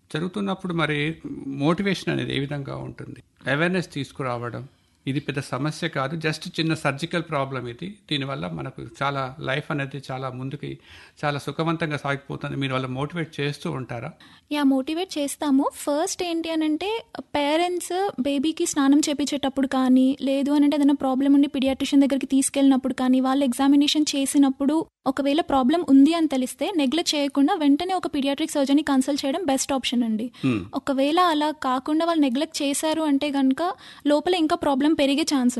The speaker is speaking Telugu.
జరుగుతున్నప్పుడు మరి మోటివేషన్ అనేది ఏ విధంగా ఉంటుంది అవేర్నెస్ తీసుకురావడం ఇది పెద్ద సమస్య కాదు జస్ట్ చిన్న సర్జికల్ ప్రాబ్లం ఇది దీనివల్ల మనకు చాలా లైఫ్ అనేది చాలా ముందుకి చాలా సుఖవంతంగా సాగిపోతుంది మీరు వాళ్ళ మోటివేట్ చేస్తూ ఉంటారా యా మోటివేట్ చేస్తాము ఫస్ట్ ఏంటి అని అంటే పేరెంట్స్ బేబీకి స్నానం చేపించేటప్పుడు కానీ లేదు అని అంటే ఏదైనా ప్రాబ్లం ఉండి పిడియాట్రిషియన్ దగ్గరికి తీసుకెళ్ళినప్పుడు కానీ వాళ్ళు ఎగ్జామినేషన్ చేసినప్పుడు ఒకవేళ ప్రాబ్లం ఉంది అని తెలిస్తే నెగ్లెక్ట్ చేయకుండా వెంటనే ఒక పీడియాట్రిక్ సర్జన్ కన్సల్ట్ చేయడం బెస్ట్ ఆప్షన్ అండి ఒకవేళ అలా కాకుండా వాళ్ళు నెగ్లెక్ట్ చేశారు అంటే కనుక లోపల ఇంకా ప్రాబ్లం పెరిగే ఛాన్స్